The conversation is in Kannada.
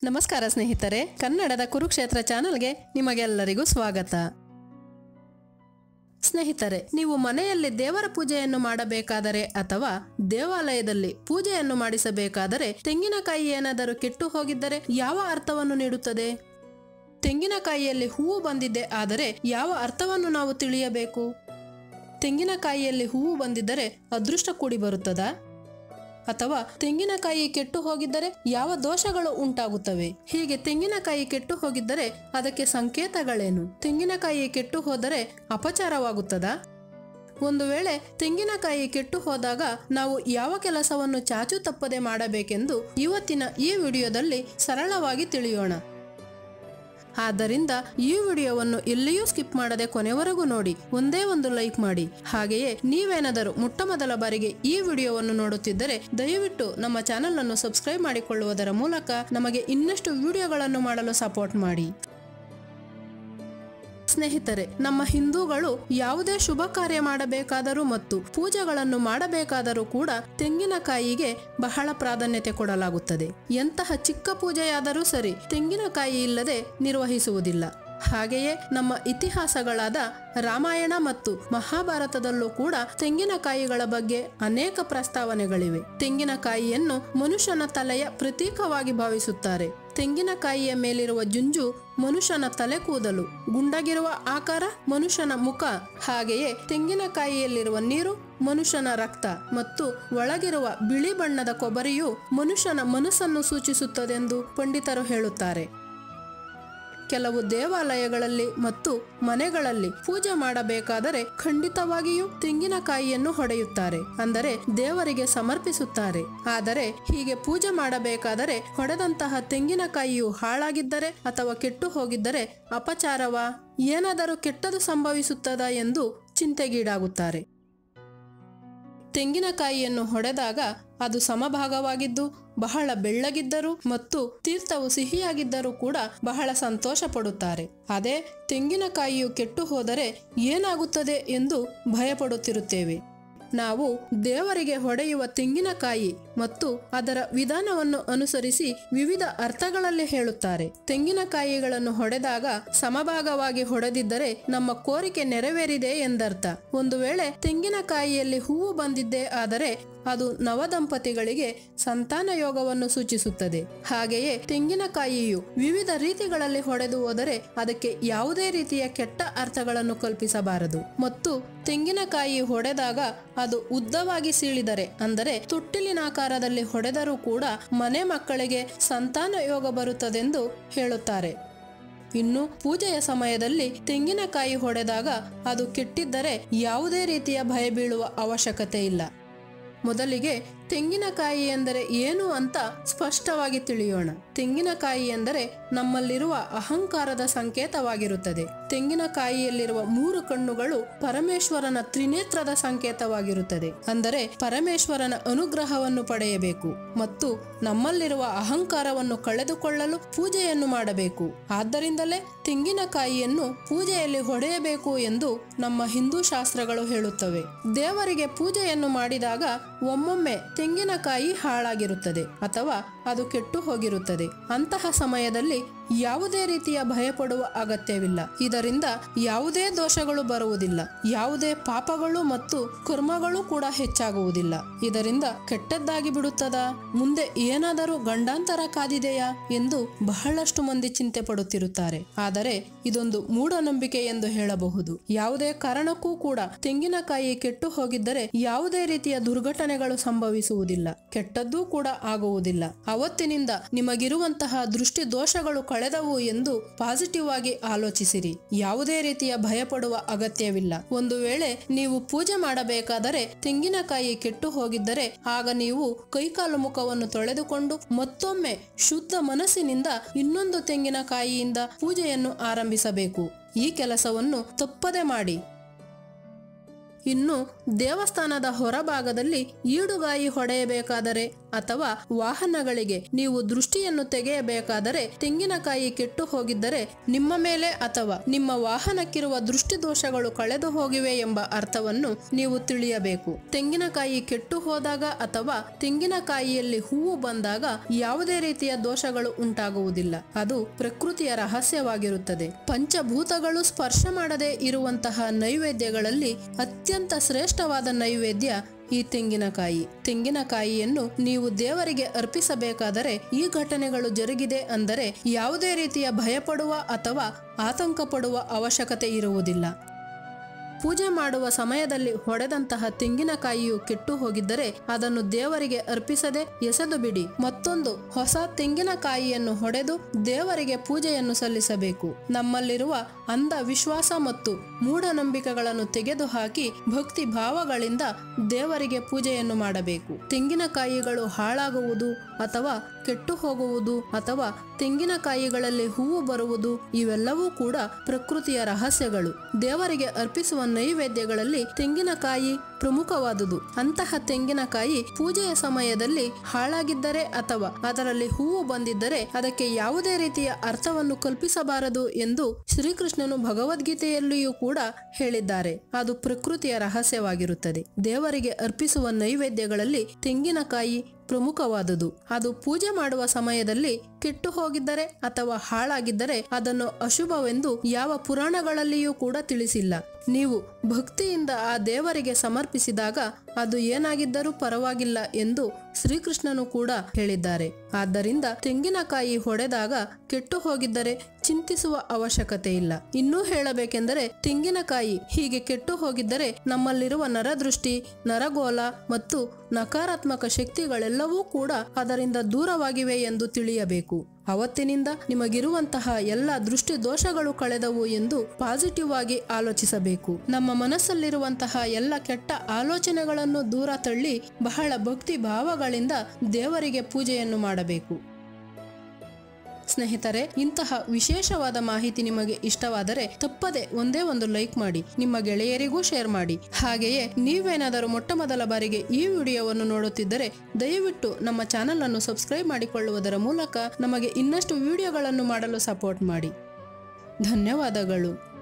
ನಮಸ್ಕಾರ ಸ್ನೇಹಿತರೆ ಕನ್ನಡದ ಕುರುಕ್ಷೇತ್ರ ಚಾನಲ್ಗೆ ನಿಮಗೆಲ್ಲರಿಗೂ ಸ್ವಾಗತ ಸ್ನೇಹಿತರೆ ನೀವು ಮನೆಯಲ್ಲಿ ದೇವರ ಪೂಜೆಯನ್ನು ಮಾಡಬೇಕಾದರೆ ಅಥವಾ ದೇವಾಲಯದಲ್ಲಿ ಪೂಜೆಯನ್ನು ಮಾಡಿಸಬೇಕಾದರೆ ತೆಂಗಿನಕಾಯಿ ಏನಾದರೂ ಕೆಟ್ಟು ಹೋಗಿದ್ದರೆ ಯಾವ ಅರ್ಥವನ್ನು ನೀಡುತ್ತದೆ ತೆಂಗಿನಕಾಯಿಯಲ್ಲಿ ಹೂವು ಬಂದಿದೆ ಆದರೆ ಯಾವ ಅರ್ಥವನ್ನು ನಾವು ತಿಳಿಯಬೇಕು ತೆಂಗಿನಕಾಯಿಯಲ್ಲಿ ಹೂವು ಬಂದಿದ್ದರೆ ಅದೃಷ್ಟ ಕೂಡಿ ಬರುತ್ತದಾ ಅಥವಾ ತೆಂಗಿನಕಾಯಿ ಕೆಟ್ಟು ಹೋಗಿದ್ದರೆ ಯಾವ ದೋಷಗಳು ಉಂಟಾಗುತ್ತವೆ ಹೀಗೆ ತೆಂಗಿನಕಾಯಿ ಕೆಟ್ಟು ಹೋಗಿದ್ದರೆ ಅದಕ್ಕೆ ಸಂಕೇತಗಳೇನು ತೆಂಗಿನಕಾಯಿ ಕೆಟ್ಟು ಹೋದರೆ ಅಪಚಾರವಾಗುತ್ತದಾ ಒಂದು ವೇಳೆ ತೆಂಗಿನಕಾಯಿ ಕೆಟ್ಟು ಹೋದಾಗ ನಾವು ಯಾವ ಕೆಲಸವನ್ನು ಚಾಚು ತಪ್ಪದೆ ಮಾಡಬೇಕೆಂದು ಇವತ್ತಿನ ಈ ವಿಡಿಯೋದಲ್ಲಿ ಸರಳವಾಗಿ ತಿಳಿಯೋಣ ಆದ್ದರಿಂದ ಈ ವಿಡಿಯೋವನ್ನು ಎಲ್ಲಿಯೂ ಸ್ಕಿಪ್ ಮಾಡದೆ ಕೊನೆವರೆಗೂ ನೋಡಿ ಒಂದೇ ಒಂದು ಲೈಕ್ ಮಾಡಿ ಹಾಗೆಯೇ ನೀವೇನಾದರೂ ಮೊಟ್ಟ ಮೊದಲ ಬಾರಿಗೆ ಈ ವಿಡಿಯೋವನ್ನು ನೋಡುತ್ತಿದ್ದರೆ ದಯವಿಟ್ಟು ನಮ್ಮ ಚಾನೆಲ್ ಅನ್ನು ಸಬ್ಸ್ಕ್ರೈಬ್ ಮಾಡಿಕೊಳ್ಳುವುದರ ಮೂಲಕ ನಮಗೆ ಇನ್ನಷ್ಟು ವಿಡಿಯೋಗಳನ್ನು ಮಾಡಲು ಸಪೋರ್ಟ್ ಮಾಡಿ ಸ್ನೇಹಿತರೆ ನಮ್ಮ ಹಿಂದೂಗಳು ಯಾವುದೇ ಶುಭ ಕಾರ್ಯ ಮಾಡಬೇಕಾದರೂ ಮತ್ತು ಪೂಜೆಗಳನ್ನು ಮಾಡಬೇಕಾದರೂ ಕೂಡ ತೆಂಗಿನಕಾಯಿಗೆ ಬಹಳ ಪ್ರಾಧಾನ್ಯತೆ ಕೊಡಲಾಗುತ್ತದೆ ಎಂತಹ ಚಿಕ್ಕ ಪೂಜೆಯಾದರೂ ಸರಿ ತೆಂಗಿನಕಾಯಿ ಇಲ್ಲದೆ ನಿರ್ವಹಿಸುವುದಿಲ್ಲ ಹಾಗೆಯೇ ನಮ್ಮ ಇತಿಹಾಸಗಳಾದ ರಾಮಾಯಣ ಮತ್ತು ಮಹಾಭಾರತದಲ್ಲೂ ಕೂಡ ತೆಂಗಿನಕಾಯಿಗಳ ಬಗ್ಗೆ ಅನೇಕ ಪ್ರಸ್ತಾವನೆಗಳಿವೆ ತೆಂಗಿನಕಾಯಿಯನ್ನು ಮನುಷ್ಯನ ತಲೆಯ ಪ್ರತೀಕವಾಗಿ ಭಾವಿಸುತ್ತಾರೆ ತೆಂಗಿನಕಾಯಿಯ ಮೇಲಿರುವ ಜುಂಜು ಮನುಷ್ಯನ ತಲೆ ಕೂದಲು ಗುಂಡಗಿರುವ ಆಕಾರ ಮನುಷ್ಯನ ಮುಖ ಹಾಗೆಯೇ ತೆಂಗಿನಕಾಯಿಯಲ್ಲಿರುವ ನೀರು ಮನುಷ್ಯನ ರಕ್ತ ಮತ್ತು ಒಳಗಿರುವ ಬಿಳಿ ಬಣ್ಣದ ಕೊಬ್ಬರಿಯು ಮನುಷ್ಯನ ಮನಸ್ಸನ್ನು ಸೂಚಿಸುತ್ತದೆಂದು ಪಂಡಿತರು ಹೇಳುತ್ತಾರೆ ಕೆಲವು ದೇವಾಲಯಗಳಲ್ಲಿ ಮತ್ತು ಮನೆಗಳಲ್ಲಿ ಪೂಜೆ ಮಾಡಬೇಕಾದರೆ ಖಂಡಿತವಾಗಿಯೂ ತೆಂಗಿನಕಾಯಿಯನ್ನು ಹೊಡೆಯುತ್ತಾರೆ ಅಂದರೆ ದೇವರಿಗೆ ಸಮರ್ಪಿಸುತ್ತಾರೆ ಆದರೆ ಹೀಗೆ ಪೂಜೆ ಮಾಡಬೇಕಾದರೆ ಹೊಡೆದಂತಹ ತೆಂಗಿನಕಾಯಿಯು ಹಾಳಾಗಿದ್ದರೆ ಅಥವಾ ಕೆಟ್ಟು ಹೋಗಿದ್ದರೆ ಅಪಚಾರವಾ ಏನಾದರೂ ಕೆಟ್ಟದು ಸಂಭವಿಸುತ್ತದಾ ಎಂದು ಚಿಂತೆಗೀಡಾಗುತ್ತಾರೆ ತೆಂಗಿನಕಾಯಿಯನ್ನು ಹೊಡೆದಾಗ ಅದು ಸಮಭಾಗವಾಗಿದ್ದು ಬಹಳ ಬೆಳ್ಳಗಿದ್ದರೂ ಮತ್ತು ತೀರ್ಥವು ಸಿಹಿಯಾಗಿದ್ದರೂ ಕೂಡ ಬಹಳ ಸಂತೋಷ ಪಡುತ್ತಾರೆ ಅದೇ ತೆಂಗಿನಕಾಯಿಯು ಕೆಟ್ಟು ಹೋದರೆ ಏನಾಗುತ್ತದೆ ಎಂದು ಭಯಪಡುತ್ತಿರುತ್ತೇವೆ ನಾವು ದೇವರಿಗೆ ಹೊಡೆಯುವ ತೆಂಗಿನಕಾಯಿ ಮತ್ತು ಅದರ ವಿಧಾನವನ್ನು ಅನುಸರಿಸಿ ವಿವಿಧ ಅರ್ಥಗಳಲ್ಲಿ ಹೇಳುತ್ತಾರೆ ತೆಂಗಿನಕಾಯಿಗಳನ್ನು ಹೊಡೆದಾಗ ಸಮಭಾಗವಾಗಿ ಹೊಡೆದಿದ್ದರೆ ನಮ್ಮ ಕೋರಿಕೆ ನೆರವೇರಿದೆ ಎಂದರ್ಥ ಒಂದು ವೇಳೆ ತೆಂಗಿನಕಾಯಿಯಲ್ಲಿ ಹೂವು ಬಂದಿದ್ದೇ ಆದರೆ ಅದು ನವದಂಪತಿಗಳಿಗೆ ಸಂತಾನ ಯೋಗವನ್ನು ಸೂಚಿಸುತ್ತದೆ ಹಾಗೆಯೇ ತೆಂಗಿನಕಾಯಿಯು ವಿವಿಧ ರೀತಿಗಳಲ್ಲಿ ಹೊಡೆದು ಹೋದರೆ ಅದಕ್ಕೆ ಯಾವುದೇ ರೀತಿಯ ಕೆಟ್ಟ ಅರ್ಥಗಳನ್ನು ಕಲ್ಪಿಸಬಾರದು ಮತ್ತು ತೆಂಗಿನಕಾಯಿ ಹೊಡೆದಾಗ ಅದು ಉದ್ದವಾಗಿ ಸೀಳಿದರೆ ಅಂದರೆ ತೊಟ್ಟಿಲಿನಾಕಾರದಲ್ಲಿ ಹೊಡೆದರೂ ಕೂಡ ಮನೆ ಮಕ್ಕಳಿಗೆ ಸಂತಾನ ಯೋಗ ಬರುತ್ತದೆಂದು ಹೇಳುತ್ತಾರೆ ಇನ್ನು ಪೂಜೆಯ ಸಮಯದಲ್ಲಿ ತೆಂಗಿನಕಾಯಿ ಹೊಡೆದಾಗ ಅದು ಕೆಟ್ಟಿದ್ದರೆ ಯಾವುದೇ ರೀತಿಯ ಭಯ ಬೀಳುವ ಅವಶ್ಯಕತೆ ಇಲ್ಲ ಮೊದಲಿಗೆ ತೆಂಗಿನಕಾಯಿ ಎಂದರೆ ಏನು ಅಂತ ಸ್ಪಷ್ಟವಾಗಿ ತಿಳಿಯೋಣ ತೆಂಗಿನಕಾಯಿ ಎಂದರೆ ನಮ್ಮಲ್ಲಿರುವ ಅಹಂಕಾರದ ಸಂಕೇತವಾಗಿರುತ್ತದೆ ತೆಂಗಿನಕಾಯಿಯಲ್ಲಿರುವ ಮೂರು ಕಣ್ಣುಗಳು ಪರಮೇಶ್ವರನ ತ್ರಿನೇತ್ರದ ಸಂಕೇತವಾಗಿರುತ್ತದೆ ಅಂದರೆ ಪರಮೇಶ್ವರನ ಅನುಗ್ರಹವನ್ನು ಪಡೆಯಬೇಕು ಮತ್ತು ನಮ್ಮಲ್ಲಿರುವ ಅಹಂಕಾರವನ್ನು ಕಳೆದುಕೊಳ್ಳಲು ಪೂಜೆಯನ್ನು ಮಾಡಬೇಕು ಆದ್ದರಿಂದಲೇ ತೆಂಗಿನಕಾಯಿಯನ್ನು ಪೂಜೆಯಲ್ಲಿ ಹೊಡೆಯಬೇಕು ಎಂದು ನಮ್ಮ ಹಿಂದೂ ಶಾಸ್ತ್ರಗಳು ಹೇಳುತ್ತವೆ ದೇವರಿಗೆ ಪೂಜೆಯನ್ನು ಮಾಡಿದಾಗ ಒಮ್ಮೊಮ್ಮೆ ತೆಂಗಿನಕಾಯಿ ಹಾಳಾಗಿರುತ್ತದೆ ಅಥವಾ ಅದು ಕೆಟ್ಟು ಹೋಗಿರುತ್ತದೆ ಅಂತಹ ಸಮಯದಲ್ಲಿ ಯಾವುದೇ ರೀತಿಯ ಭಯಪಡುವ ಅಗತ್ಯವಿಲ್ಲ ಇದರಿಂದ ಯಾವುದೇ ದೋಷಗಳು ಬರುವುದಿಲ್ಲ ಯಾವುದೇ ಪಾಪಗಳು ಮತ್ತು ಕರ್ಮಗಳು ಕೂಡ ಹೆಚ್ಚಾಗುವುದಿಲ್ಲ ಇದರಿಂದ ಕೆಟ್ಟದ್ದಾಗಿ ಬಿಡುತ್ತದಾ ಮುಂದೆ ಏನಾದರೂ ಗಂಡಾಂತರ ಕಾದಿದೆಯಾ ಎಂದು ಬಹಳಷ್ಟು ಮಂದಿ ಚಿಂತೆ ಪಡುತ್ತಿರುತ್ತಾರೆ ಆದರೆ ಇದೊಂದು ಮೂಢನಂಬಿಕೆ ಎಂದು ಹೇಳಬಹುದು ಯಾವುದೇ ಕಾರಣಕ್ಕೂ ಕೂಡ ತೆಂಗಿನಕಾಯಿ ಕೆಟ್ಟು ಹೋಗಿದ್ದರೆ ಯಾವುದೇ ರೀತಿಯ ದುರ್ಘಟನೆಗಳು ಸಂಭವಿಸುವುದಿಲ್ಲ ಕೆಟ್ಟದ್ದೂ ಕೂಡ ಆಗುವುದಿಲ್ಲ ಅವತ್ತಿನಿಂದ ನಿಮಗಿರುವಂತಹ ದೃಷ್ಟಿ ದೋಷಗಳು ಕಳೆದವು ಎಂದು ಪಾಸಿಟಿವ್ ಆಗಿ ಆಲೋಚಿಸಿರಿ ಯಾವುದೇ ರೀತಿಯ ಭಯಪಡುವ ಅಗತ್ಯವಿಲ್ಲ ಒಂದು ವೇಳೆ ನೀವು ಪೂಜೆ ಮಾಡಬೇಕಾದರೆ ತೆಂಗಿನಕಾಯಿ ಕೆಟ್ಟು ಹೋಗಿದ್ದರೆ ಆಗ ನೀವು ಕೈಕಾಲು ಮುಖವನ್ನು ತೊಳೆದುಕೊಂಡು ಮತ್ತೊಮ್ಮೆ ಶುದ್ಧ ಮನಸ್ಸಿನಿಂದ ಇನ್ನೊಂದು ತೆಂಗಿನಕಾಯಿಯಿಂದ ಪೂಜೆಯನ್ನು ಆರಂಭಿಸಬೇಕು ಈ ಕೆಲಸವನ್ನು ತಪ್ಪದೆ ಮಾಡಿ ಇನ್ನು ದೇವಸ್ಥಾನದ ಹೊರಭಾಗದಲ್ಲಿ ಈಡುಗಾಯಿ ಹೊಡೆಯಬೇಕಾದರೆ ಅಥವಾ ವಾಹನಗಳಿಗೆ ನೀವು ದೃಷ್ಟಿಯನ್ನು ತೆಗೆಯಬೇಕಾದರೆ ತೆಂಗಿನಕಾಯಿ ಕೆಟ್ಟು ಹೋಗಿದ್ದರೆ ನಿಮ್ಮ ಮೇಲೆ ಅಥವಾ ನಿಮ್ಮ ವಾಹನಕ್ಕಿರುವ ದೃಷ್ಟಿ ದೋಷಗಳು ಕಳೆದು ಹೋಗಿವೆ ಎಂಬ ಅರ್ಥವನ್ನು ನೀವು ತಿಳಿಯಬೇಕು ತೆಂಗಿನಕಾಯಿ ಕೆಟ್ಟು ಹೋದಾಗ ಅಥವಾ ತೆಂಗಿನಕಾಯಿಯಲ್ಲಿ ಹೂವು ಬಂದಾಗ ಯಾವುದೇ ರೀತಿಯ ದೋಷಗಳು ಉಂಟಾಗುವುದಿಲ್ಲ ಅದು ಪ್ರಕೃತಿಯ ರಹಸ್ಯವಾಗಿರುತ್ತದೆ ಪಂಚಭೂತಗಳು ಸ್ಪರ್ಶ ಮಾಡದೆ ಇರುವಂತಹ ನೈವೇದ್ಯಗಳಲ್ಲಿ ಅತ್ಯಂತ ಶ್ರೇಷ್ಠವಾದ ನೈವೇದ್ಯ ಈ ತೆಂಗಿನಕಾಯಿ ತೆಂಗಿನಕಾಯಿಯನ್ನು ನೀವು ದೇವರಿಗೆ ಅರ್ಪಿಸಬೇಕಾದರೆ ಈ ಘಟನೆಗಳು ಜರುಗಿದೆ ಅಂದರೆ ಯಾವುದೇ ರೀತಿಯ ಭಯಪಡುವ ಅಥವಾ ಆತಂಕ ಪಡುವ ಅವಶ್ಯಕತೆ ಇರುವುದಿಲ್ಲ ಪೂಜೆ ಮಾಡುವ ಸಮಯದಲ್ಲಿ ಹೊಡೆದಂತಹ ತೆಂಗಿನಕಾಯಿಯು ಕೆಟ್ಟು ಹೋಗಿದ್ದರೆ ಅದನ್ನು ದೇವರಿಗೆ ಅರ್ಪಿಸದೆ ಎಸೆದು ಬಿಡಿ ಮತ್ತೊಂದು ಹೊಸ ತೆಂಗಿನಕಾಯಿಯನ್ನು ಹೊಡೆದು ದೇವರಿಗೆ ಪೂಜೆಯನ್ನು ಸಲ್ಲಿಸಬೇಕು ನಮ್ಮಲ್ಲಿರುವ ಅಂಧ ವಿಶ್ವಾಸ ಮತ್ತು ಮೂಢನಂಬಿಕೆಗಳನ್ನು ತೆಗೆದುಹಾಕಿ ಭಕ್ತಿ ಭಾವಗಳಿಂದ ದೇವರಿಗೆ ಪೂಜೆಯನ್ನು ಮಾಡಬೇಕು ತೆಂಗಿನಕಾಯಿಗಳು ಹಾಳಾಗುವುದು ಅಥವಾ ಕೆಟ್ಟು ಹೋಗುವುದು ಅಥವಾ ತೆಂಗಿನಕಾಯಿಗಳಲ್ಲಿ ಹೂವು ಬರುವುದು ಇವೆಲ್ಲವೂ ಕೂಡ ಪ್ರಕೃತಿಯ ರಹಸ್ಯಗಳು ದೇವರಿಗೆ ಅರ್ಪಿಸುವ ನೈವೇದ್ಯಗಳಲ್ಲಿ ತೆಂಗಿನಕಾಯಿ ಪ್ರಮುಖವಾದುದು ಅಂತಹ ತೆಂಗಿನಕಾಯಿ ಪೂಜೆಯ ಸಮಯದಲ್ಲಿ ಹಾಳಾಗಿದ್ದರೆ ಅಥವಾ ಅದರಲ್ಲಿ ಹೂವು ಬಂದಿದ್ದರೆ ಅದಕ್ಕೆ ಯಾವುದೇ ರೀತಿಯ ಅರ್ಥವನ್ನು ಕಲ್ಪಿಸಬಾರದು ಎಂದು ಶ್ರೀಕೃಷ್ಣನು ಭಗವದ್ಗೀತೆಯಲ್ಲಿಯೂ ಕೂಡ ಹೇಳಿದ್ದಾರೆ ಅದು ಪ್ರಕೃತಿಯ ರಹಸ್ಯವಾಗಿರುತ್ತದೆ ದೇವರಿಗೆ ಅರ್ಪಿಸುವ ನೈವೇದ್ಯಗಳಲ್ಲಿ ತೆಂಗಿನಕಾಯಿ ಪ್ರಮುಖವಾದುದು ಅದು ಪೂಜೆ ಮಾಡುವ ಸಮಯದಲ್ಲಿ ಕೆಟ್ಟು ಹೋಗಿದ್ದರೆ ಅಥವಾ ಹಾಳಾಗಿದ್ದರೆ ಅದನ್ನು ಅಶುಭವೆಂದು ಯಾವ ಪುರಾಣಗಳಲ್ಲಿಯೂ ಕೂಡ ತಿಳಿಸಿಲ್ಲ ನೀವು ಭಕ್ತಿಯಿಂದ ಆ ದೇವರಿಗೆ ಸಮರ್ಪಿಸಿದಾಗ ಅದು ಏನಾಗಿದ್ದರೂ ಪರವಾಗಿಲ್ಲ ಎಂದು ಶ್ರೀಕೃಷ್ಣನು ಕೂಡ ಹೇಳಿದ್ದಾರೆ ಆದ್ದರಿಂದ ತೆಂಗಿನಕಾಯಿ ಹೊಡೆದಾಗ ಕೆಟ್ಟು ಹೋಗಿದ್ದರೆ ಚಿಂತಿಸುವ ಅವಶ್ಯಕತೆ ಇಲ್ಲ ಇನ್ನೂ ಹೇಳಬೇಕೆಂದರೆ ತೆಂಗಿನಕಾಯಿ ಹೀಗೆ ಕೆಟ್ಟು ಹೋಗಿದ್ದರೆ ನಮ್ಮಲ್ಲಿರುವ ನರದೃಷ್ಟಿ ನರಗೋಲ ಮತ್ತು ನಕಾರಾತ್ಮಕ ಶಕ್ತಿಗಳೆಲ್ಲವೂ ಕೂಡ ಅದರಿಂದ ದೂರವಾಗಿವೆ ಎಂದು ತಿಳಿಯಬೇಕು ಅವತ್ತಿನಿಂದ ನಿಮಗಿರುವಂತಹ ಎಲ್ಲ ದೃಷ್ಟಿ ದೋಷಗಳು ಕಳೆದವು ಎಂದು ಪಾಸಿಟಿವ್ ಆಗಿ ಆಲೋಚಿಸಬೇಕು ನಮ್ಮ ಮನಸ್ಸಲ್ಲಿರುವಂತಹ ಎಲ್ಲ ಕೆಟ್ಟ ಆಲೋಚನೆಗಳನ್ನು ದೂರ ತಳ್ಳಿ ಬಹಳ ಭಕ್ತಿ ಭಾವಗಳಿಂದ ದೇವರಿಗೆ ಪೂಜೆಯನ್ನು ಮಾಡಬೇಕು ಸ್ನೇಹಿತರೆ ಇಂತಹ ವಿಶೇಷವಾದ ಮಾಹಿತಿ ನಿಮಗೆ ಇಷ್ಟವಾದರೆ ತಪ್ಪದೆ ಒಂದೇ ಒಂದು ಲೈಕ್ ಮಾಡಿ ನಿಮ್ಮ ಗೆಳೆಯರಿಗೂ ಶೇರ್ ಮಾಡಿ ಹಾಗೆಯೇ ನೀವೇನಾದರೂ ಮೊಟ್ಟ ಮೊದಲ ಬಾರಿಗೆ ಈ ವಿಡಿಯೋವನ್ನು ನೋಡುತ್ತಿದ್ದರೆ ದಯವಿಟ್ಟು ನಮ್ಮ ಚಾನಲ್ ಅನ್ನು ಸಬ್ಸ್ಕ್ರೈಬ್ ಮಾಡಿಕೊಳ್ಳುವುದರ ಮೂಲಕ ನಮಗೆ ಇನ್ನಷ್ಟು ವಿಡಿಯೋಗಳನ್ನು ಮಾಡಲು ಸಪೋರ್ಟ್ ಮಾಡಿ ಧನ್ಯವಾದಗಳು